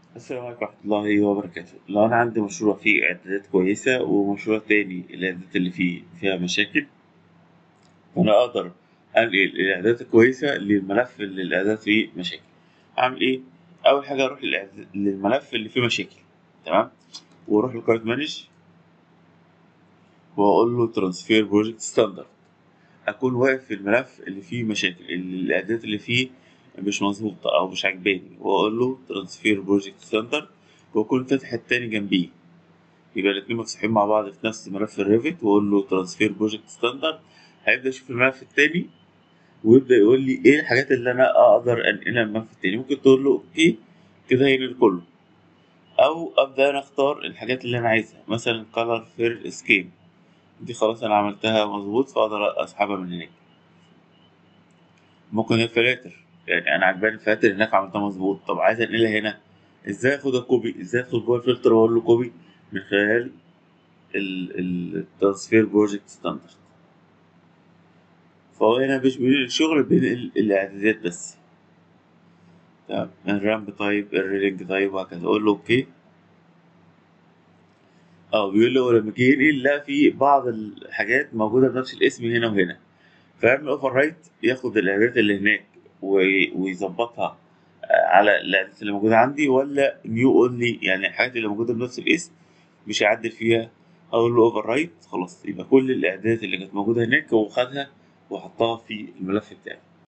السلام عليكم ورحمة الله وبركاته لو أنا عندي مشروع فيه إعدادات كويسة ومشروع تاني الإعدادات اللي فيه فيها مشاكل فأنا أقدر أنقل الإعدادات الكويسة للملف اللي الإعدادات فيه مشاكل أعمل إيه؟ أول حاجة أروح للإعداد- للملف اللي فيه مشاكل تمام وأروح لقائمة مانج وأقول له ترانسفير بروجكت ستاندرد أكون واقف في الملف اللي فيه مشاكل اللي الإعدادات اللي فيه مش مظبوطة أو مش عاجباني وأقول له ترانسفير بروجكت ستاندرد وأكون فاتح التاني جنبيه يبقى الاتنين مفتوحين مع بعض في نفس ملف الريفت واقول له ترانسفير بروجكت ستاندرد هيبدا يشوف الملف التاني ويبدا يقول لي ايه الحاجات اللي انا اقدر انقلها من الملف التاني ممكن تقول له اوكي كده هينقل كله او ابدا انا اختار الحاجات اللي انا عايزها مثلا كلر فير سكيم دي خلاص انا عملتها مظبوط فاقدر اسحبها من هناك ممكن الفلاتر يعني انا عجباني الفلاتر هناك عملتها مظبوط طب عايز انقلها هنا ازاي اخدها كوبي ازاي ادخل جوه الفلتر واقول له كوبي من خلال الترانسفير بروجكت ستاندرد فهو هنا مش بينقل الشغل بينقل الاعدادات بس تمام الرامب تايب الريلينج تايب وهكذا اقول له اوكي اه بيقول له لما جه ينقل لا في بعض الحاجات موجوده بنفس الاسم هنا وهنا فيعمل اوفر رايت ياخد الاعدادات اللي هناك وي- ويظبطها آه، على الاعدادات اللي موجوده عندي ولا نيو اونلي يعني الحاجات اللي موجوده بنفس الاسم مش هيعدل فيها اقول له اوفر رايت خلاص يبقى كل الاعدادات اللي كانت موجوده هناك هو خدها وحطها في الملف بتاعي